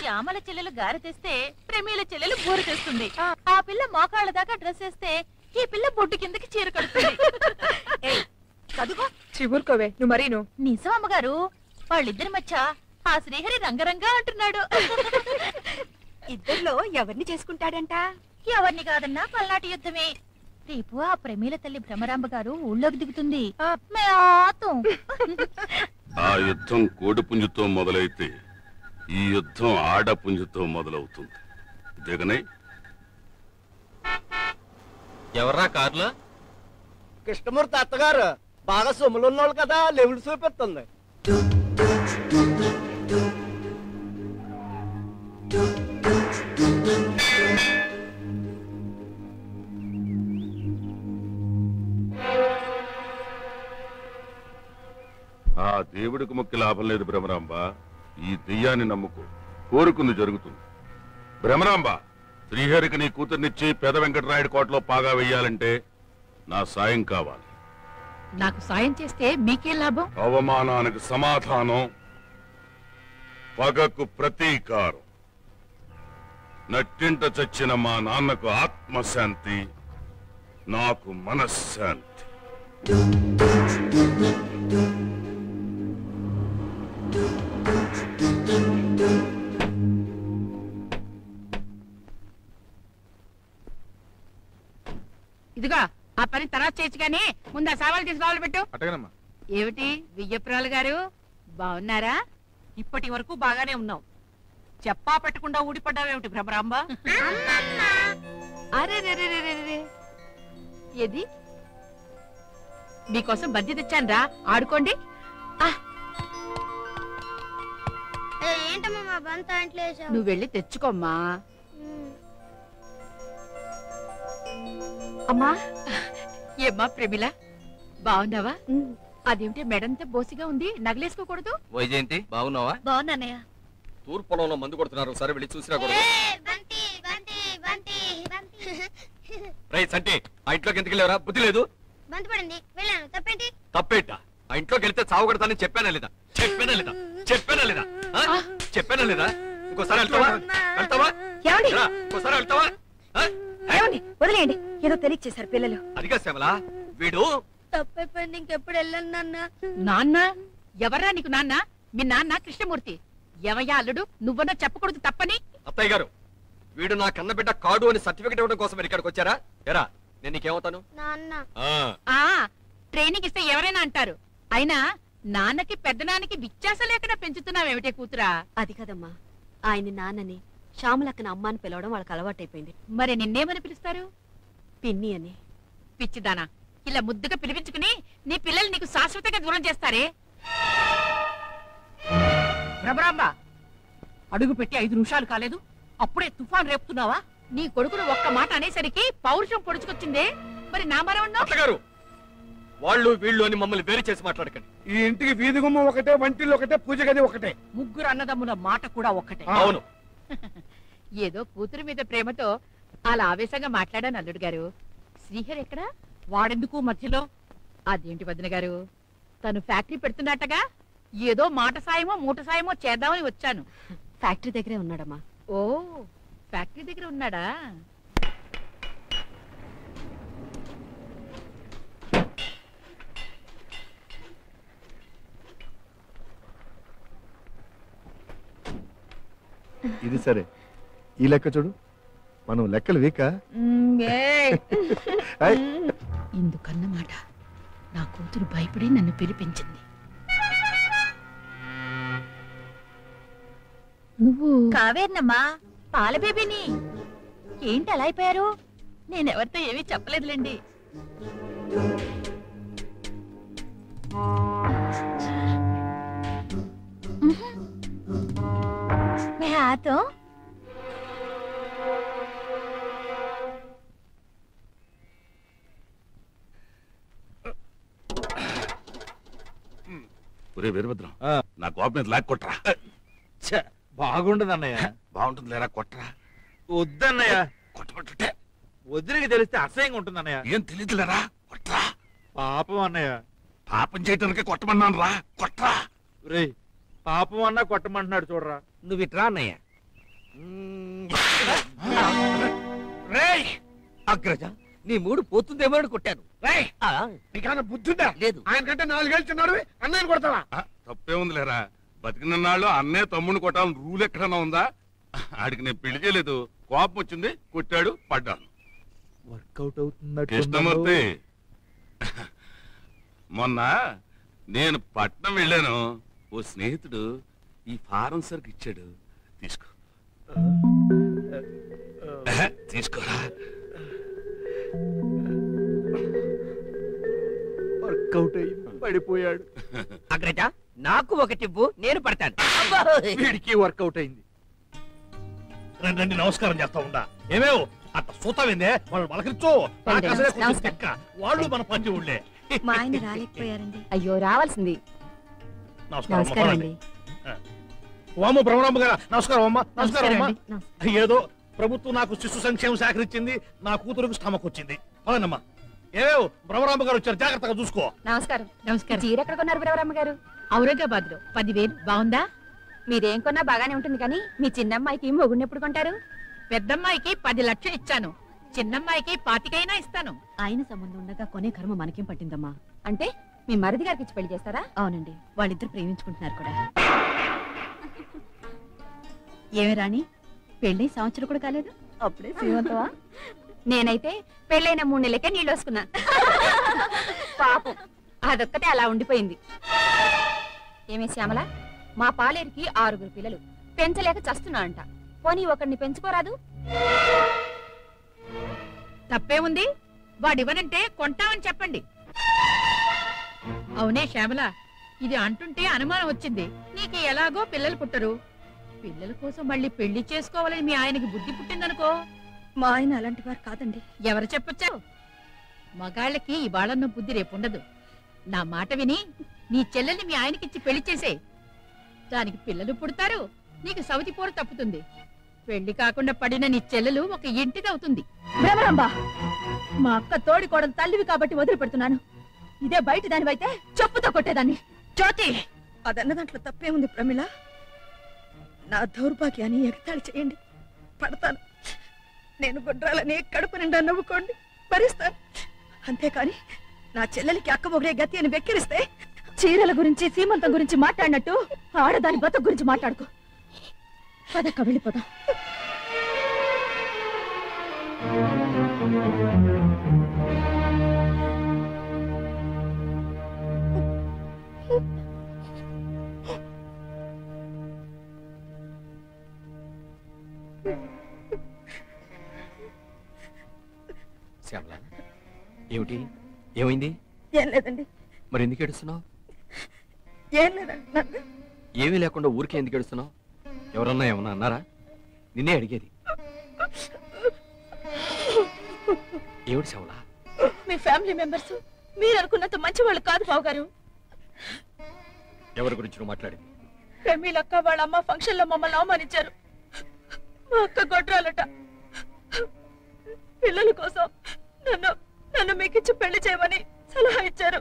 ఆమల చెల్లెలు గారి తెస్తే ప్రేమీల చెల్లెలు బూరు తెస్తుంది ఆ పిల్ల మోకాళ్ళ దాకా డ్రెస్ వేస్తే ఈ పిల్ల బొడ్డు కిందకి చీర కడుతుంది చదువు చివురుకోవే నువ్వు మరీను నిజం అమ్మగారు వాళ్ళిద్దరి మధ్య ఆ శ్రీహరి రంగరంగా అంటున్నాడు ఇద్దరిలో ఎవరిని చేసుకుంటాడంట ఎవరిని కాదన్నా పల్నాటి యుద్ధమే రేపు ఆ ప్రమీల తల్లి భ్రమరాంబ గారు ఊళ్ళోకి దిగుతుంది మేతం. ఆ యుద్ధం కోడిపుంజుతో మొదలైతే ఈ యుద్ధం ఆడపుంజుతో మొదలవుతుంది దిగనే ఎవర్రా కార్లో కృష్ణమూర్తి అత్తగారు బాగా సొమ్ములు ఉన్నోళ్ళు కదా లెవెల్ చూపిస్తుంది ఆ దేవుడికి మొక్కి లాభం లేదు భ్రమరాంబ ఈ దెయ్యాన్ని నమ్ముకో కోరుకుంది జరుగుతుంది భ్రమరాంబ శ్రీహరికి నీ కూతుర్నిచ్చి పెద వెంకటరాయుడు కోటలో పాగా వెయ్యాలంటే నా సాయం కావాలి నాకు సాయం చేస్తే మీకేం లాభం అవమానానికి సమాధానం పగకు ప్రతీకారం నట్టింట చచ్చిన మా నాన్నకు ఆత్మశాంతి నాకు మనశ్శాంతి ఇదిగో ఆ పని తర్వాత చేయొచ్చు కానీ ముందు ఆ సవాలు తీసి లోపల పెట్టు అటగనమ్మా ఏమిటి వియ్యపురాలు గారు బాగున్నారా ఇప్పటి వరకు బాగానే ఉన్నావు చెప్పా పెట్టకుండా ఊడిపడ్డావేమిటి భ్రమరాంబ అరే రే రే రే రే రే. ఏది మీకోసం బజ్జీ తెచ్చాను రా ఆడుకోండి ఏంటమ్మా మా బంత అంట్లో వేసావు నువ్వు వెళ్ళి తెచ్చుకోమ్మా అమ్మా ఏమ్మా ప్రమిళ బాగున్నావా అదేమిటి మెడంతా బోసిగా ఉంది నగలేసుకోకూడదు వైజయంతి బాగున్నావా బాగున్నానయ్య తూర్పు పొలంలో మందు కొడుతున్నారు సరే వెళ్ళి చూసిరా కూడా బంతి బంతి బంతి బంతి రై సంటి ఆ ఇంట్లోకి ఎందుకు వెళ్ళారా బుద్ధి లేదు బంతి పడింది వెళ్ళాను తప్పేంటి తప్పేట ఆ ఇంట్లోకి వెళ్తే చావు కొడతానని చెప్పానా లేదా చెప్పానా లేదా చెప్పానా లేదా ఆ? చెప్పానా లేదా ఇంకోసారి వెళ్తావా వెళ్తావా ఏమండి రా, ఇంకోసారి వెళ్తావా ఆ? ఏమండి వదిలేయండి ఏదో తెలియచేశారు పిల్లలు అదిగా శ్యామలా వీడు తప్పైపోయింది ఇంకెప్పుడు వెళ్ళను నాన్న నాన్న ఎవర్రా నీకు నాన్న మీ నాన్న కృష్ణమూర్తి ఎవయ్యా అల్లుడు నువ్వన్నా చెప్పకూడదు తప్పని అత్తయ్య గారు వీడు నా కన్న బిడ్డ కాడు అని సర్టిఫికెట్ ఇవ్వడం కోసం మీరు ఇక్కడికి వచ్చారా ఎరా నేను నీకేమవుతాను నాన్న ఆ, ఆ ట్రైనింగ్ ఇస్తే ఎవరైనా అంటారు అయినా నాన్నకి పెద్దనాన్నకి విత్యాస లేకుండా పెంచుతున్నావేమిటే కూతురా అది కదమ్మా ఆయన నాన్నని శ్యామలక్కన అమ్మ అని పిలవడం వాళ్ళకి అలవాటైపోయింది మరి నిన్నేమని పిలుస్తారు పిన్ని అని పిచ్చిదానా ఇలా ముద్దుగా పిలిపించుకుని నీ పిల్లలు నీకు శాశ్వతంగా దూరం చేస్తారే భ్రమరాంబ అడుగు పెట్టి ఐదు నిమిషాలు కాలేదు అప్పుడే తుఫాన్ రేపుతున్నావా నీ కొడుకును ఒక్క మాట అనేసరికి పౌరుషం పొడుచుకొచ్చిందే మరి నా మరవన్నావు అత్తగారు వాళ్ళు వీళ్ళు అని మమ్మల్ని వేరు చేసి మాట్లాడకండి ఈ ఇంటికి వీధి గుమ్మ ఒకటే వంటిల్లు ఒకటే పూజ గది ఒకటే ముగ్గురు అన్నదమ్ముల మాట కూడా ఒక్కటే అవును ఏదో కూతురు మీద ప్రేమతో అలా ఆవేశంగా మాట్లాడాను అల్లుడు గారు శ్రీహరి ఎక్కడా వాడెందుకు మధ్యలో అదేంటి వదిన గారు తను ఫ్యాక్టరీ పెడుతున్నట్టగా ఏదో మాట సాయమో మూట సాయమో చేద్దామని వచ్చాను ఫ్యాక్టరీ దగ్గరే ఉన్నాడమ్మా ఓ ఫ్యాక్టరీ దగ్గర ఉన్నాడా ఇది సరే ఈ లెక్క చూడు మనం లెక్కలు వీక ఇందుకన్నమాట నా కూతురు భయపడి నన్ను పిలిపించింది నువ్వు కావేర్నమ్మా పాల బేబీని ఏంటి అలా అయిపోయారు నేనెవరితో ఏమీ చెప్పలేదులేండి मैं आता हूँ ఒరే వీరభద్రం నా కోపం మీద లాక్ కొట్రా బాగుండదు అన్నయ్య బాగుంటుంది లేరా కొట్రా వద్దన్నయ్య కొట్టబట్టే వదిలికి తెలిస్తే అసహ్యంగా ఉంటుంది అన్నయ్య ఏం తెలియదులేరా కొట్రా పాపం అన్నయ్య పాపం చేయటానికి కొట్టమన్నాను రా కొట్రా రే పాపం అన్నా కొట్టమంటున్నాడు చూడరా నువ్వు ఇట్రా అన్నయ్య రేయ్ అగ్రజ నీ మూడు పోతుందేమో అని కొట్టాను రేయ్ ఆ, నీకన్నా బుద్ధుందా లేదు ఆయన కంటే నాలుగేళ్ళు చిన్నాడు అన్నయ్యని కొడతావా ఆ, తప్పే ఉందిలేరా బతికినన్నాళ్ళు అన్నే తమ్ముడిని కొట్టాలని రూల్ ఎక్కడన్నా ఉందా ఆడికి నేను పెళ్లి చేయలేదు కోపం వచ్చింది కొట్టాడు పడ్డాను వర్కౌట్ అవుతున్నట్టు కృష్ణమూర్తి మొన్న నేను పట్నం వెళ్ళాను ఓ స్నేహితుడు ఈ ఫారం సరుకు ఇచ్చాడు తీసుకో ఆహా, తీసుకోరా వర్కౌట్ అయ్యి పడిపోయాడు అగ్రజ నాకు ఒకటివ్వు నేను పడతాను వీడికి వర్కౌట్ అయింది రండి రండి నమస్కారం చేస్తా ఉండా ఏమేవ్ అట్ట సూతమైందే వాళ్ళు పలకరించు నాకు అసలే కొంచెం తిక్క. వాళ్ళు మన పంచి ఊళ్ళే మా ఆయన రాలేకపోయారండి అయ్యో రావాల్సింది నమస్కారం అమ్మ, నమస్కారం పదండి. అండి వాము బ్రహ్మరాంబ గారు నమస్కారం అమ్మా నమస్కారం అమ్మా నమస్కారం. ఏదో ప్రభుత్వం నాకు శిశు సంక్షేమ శాఖ ఇచ్చింది నా కూతురుకు స్టమక్ వచ్చింది పదండమ్మా ఏమేవ్ బ్రహ్మరాంబ గారు వచ్చారు జాగ్రత్తగా చూసుకో నమస్కారం నమస్కారం చీర ఎక్కడ కొన్నారు బ్రవరమ్మ గారు ఔరంగాబాద్ లో పదివేలు బాగుందా మీరేం కొన్నా బాగానే ఉంటుంది కానీ మీ చిన్నమ్మాయికి మొగుడిని ఎప్పుడు కొంటారు పెద్దమ్మాయికి పది లక్షలు ఇచ్చాను చిన్నమ్మాయికి పాతికైనా ఇస్తాను ఆయన సంబంధం ఉండగా కొనే కర్మ మనకేం పట్టిందమ్మా అంటే మీ మరిది గారికి ఇచ్చి పెళ్లి చేస్తారా అవునండి వాళ్ళిద్దరు ప్రేమించుకుంటున్నారు కూడా ఏమి రాణి పెళ్ళి సంవత్సరం కూడా కాలేదు అప్పుడే శ్రీమంతవా నేనైతే పెళ్ళైన మూడు నెలలకే నీళ్ళు వస్తున్నాను పాపం అదొక్కటే అలా ఉండిపోయింది ఏమే శ్యామల మా పాలేరికి ఆరుగురు పిల్లలు పెంచలేక చస్తున్నా అంట పోనీ ఒకరిని పెంచుకోరాదు తప్పేముంది వాడివ్వనంటే కొంటామని చెప్పండి అవునే శ్యామల ఇది అంటుంటే అనుమానం వచ్చింది నీకు ఎలాగో పిల్లలు పుట్టరు పిల్లల కోసం మళ్ళీ పెళ్లి చేసుకోవాలని మీ ఆయనకి బుద్ధి పుట్టిందనుకో మా ఆయన అలాంటి వారు కాదండి ఎవరు చెప్పొచ్చావు మగాళ్ళకి ఇవాళన్న బుద్ధి రేపుండదు నా మాట విని నీ చెల్లెల్ని మీ ఆయనకిచ్చి పెళ్లి చేసే దానికి పిల్లలు పుడతారు నీకు సవతి పోరు తప్పుతుంది పెళ్లి కాకుండా పడిన నీ చెల్లెలు ఒక ఇంటిది అవుతుంది భ్రమరాంబ మా అక్క తోడి కోడలు తల్లివి కాబట్టి వదిలిపెడుతున్నాను ఇదే బయట దానివైతే చెప్పుతో కొట్టేదాన్ని జ్యోతి అదన్న దాంట్లో తప్పే ఉంది ప్రమిళ నా దౌర్భాగ్యాన్ని ఎగతాళి చేయండి పడతాను నేను గుడ్రాలని కడుపు నిండా నవ్వుకోండి భరిస్తాను అంతేకాని నా చెల్లెలికి అక్క మొగరే గతి అని వెక్కిరిస్తే చీరల గురించి సీమంతం గురించి మాట్లాడినట్టు ఆడదాని బతుకు గురించి మాట్లాడుకో పదక్క వెళ్ళిపోదాం శ్యామల ఏమిటి ఏమైంది ఏం లేదండి మరి ఎందుకు ఏడుస్తున్నావు ఏం లేదండి నన్ను ఏమీ లేకుండా ఊరికే ఎందుకు ఏడుస్తున్నావు ఎవరన్నా ఏమన్నా అన్నారా నిన్నే అడిగేది ఏమిటి శ్యామల మీ ఫ్యామిలీ మెంబర్స్ మీరు అనుకున్నంత మంచి వాళ్ళు కాదు బావు గారు ఎవరి గురించి నువ్వు మాట్లాడింది ప్రమీలక్క వాళ్ళ అమ్మ ఫంక్షన్ లో మమ్మల్ని అవమానించారు మా అక్క గొడ్రాలట పిల్లల కోసం నన్ను నన్ను మీకిచ్చి పెళ్లి చేయమని సలహా ఇచ్చారు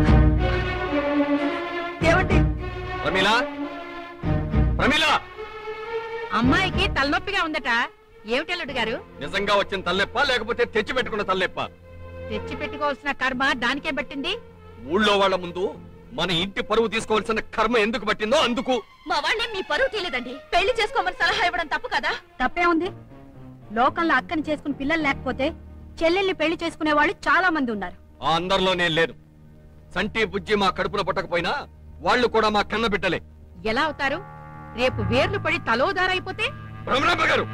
ఏమండి ప్రమీల ప్రమీల అమ్మాయికి తలనొప్పిగా ఉందట ఏమిటల్లుడు గారు నిజంగా వచ్చిన తల్లెప్ప లేకపోతే తెచ్చి పెట్టుకున్న తల్లెప్ప తెచ్చి పెట్టుకోవాల్సిన కర్మ దానికే పట్టింది ఊళ్ళో వాళ్ళ ముందు మన ఇంటి పరువు తీసుకోవాల్సిన కర్మ ఎందుకు పట్టిందో అందుకు మా వాళ్ళే మీ పరువు తీయలేదండి పెళ్లి చేసుకోమని సలహా ఇవ్వడం తప్పు కదా తప్పే ఉంది లోకంలో అక్కని చేసుకుని పిల్లలు లేకపోతే చెల్లెల్ని పెళ్లి చేసుకునే వాళ్ళు చాలా మంది ఉన్నారు ఆ అందరిలో నేను లేను సంటి బుజ్జి మా కడుపున పుట్టకపోయినా వాళ్ళు కూడా మా కన్న బిడ్డలే ఎలా అవుతారు రేపు వేర్లు పడి తలోదారైపోతే బ్రహ్మరాంబ గారు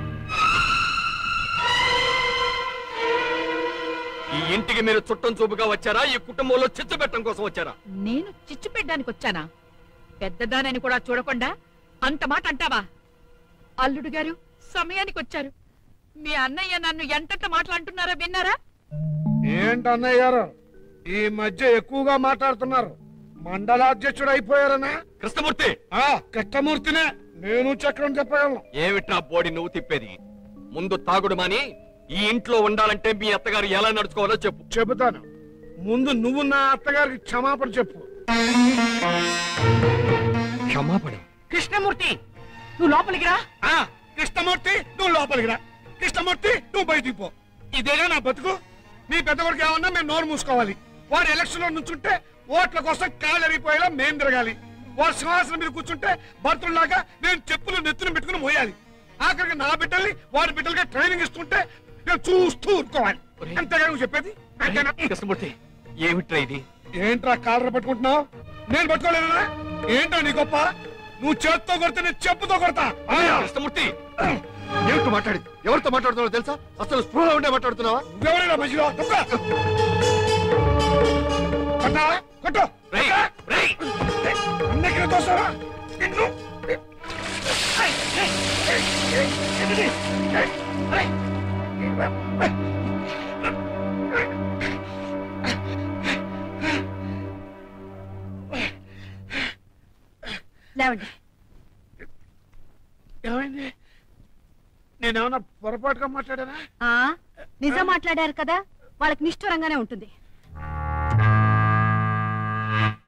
ఈ ఇంటికి మీరు చుట్టం చూపుగా వచ్చారా ఈ కుటుంబంలో చిచ్చు పెట్టడం కోసం వచ్చారా నేను చిచ్చు పెట్టడానికి వచ్చానా పెద్దదానని కూడా చూడకుండా అంత మాట అంటావా అల్లుడు గారు సమయానికి వచ్చారు మీ అన్నయ్య నన్ను ఎంతట మాట్లాడుతున్నారో విన్నారా ఏంటి అన్నయ్య గారు ఈ మధ్య ఎక్కువగా మాట్లాడుతున్నారు మండలాధ్యక్షుడు అయిపోయారనా కృష్ణమూర్తి ఆ కృష్ణమూర్తినే నేను చక్రం చెప్పగలను ఏమిట్రా బోడి నువ్వు తిప్పేది ముందు తాగుడు మాని ఈ ఇంట్లో ఉండాలంటే మీ అత్తగారు ఎలా నడుచుకోవాలో చెప్పు చెబుతాను ముందు నువ్వు నా అత్తగారికి క్షమాపణ చెప్పు క్షమాపణ కృష్ణమూర్తి నువ్వు లోపలికి రా ఆ కృష్ణమూర్తి నువ్వు లోపలికి రా కృష్ణమూర్తి నువ్వు బయటికి పో ఇదేగా నా బతుకు నీ పెద్ద కొడుకు ఏమన్నా మేము నోరు మూసుకోవాలి వాడు ఎలక్షన్ లో నుంచుంటే ఓట్ల కోసం కాలు ఎరిగిపోయేలా మేం తిరగాలి వాడు సింహాసనం మీద కూర్చుంటే భర్తల్లాగా నేను చెప్పులు నెత్తులు పెట్టుకుని మోయాలి ఆఖరికి నా బిడ్డల్ని వాడి బిడ్డలుగా ట్రైనింగ్ ఇస్తుంటే నేను చూస్తూ ఊరుకోవాలి అంతేగా నువ్వు చెప్పేది అంతేనా? కృష్ణమూర్తి ఏమిట్రా ఇది ఏంట్రా కాలర పట్టుకుంటున్నావు నేను పట్టుకోలేదా ఏంట్రా నీ గొప్ప నువ్వు చేత్తో కొడితే నేను చెప్పుతో కొడతా కృష్ణమూర్తి ఏమిటో మాట్లాడి ఎవరితో మాట్లాడుతున్నావో తెలుసా అసలు స్పృహ ఉండే మాట్లాడుతున్నావా ఎవరైనా మధ్యలో తప్ప కొట్టా కొట్టు అన్నెక్కడ తోస్తావా నిన్ను లేవండి ఏమైంది నేనేమన్నా పొరపాటుగా మాట్లాడానా ఆ నిజం మాట్లాడారు కదా వాళ్ళకి నిష్ఠూరంగానే ఉంటుంది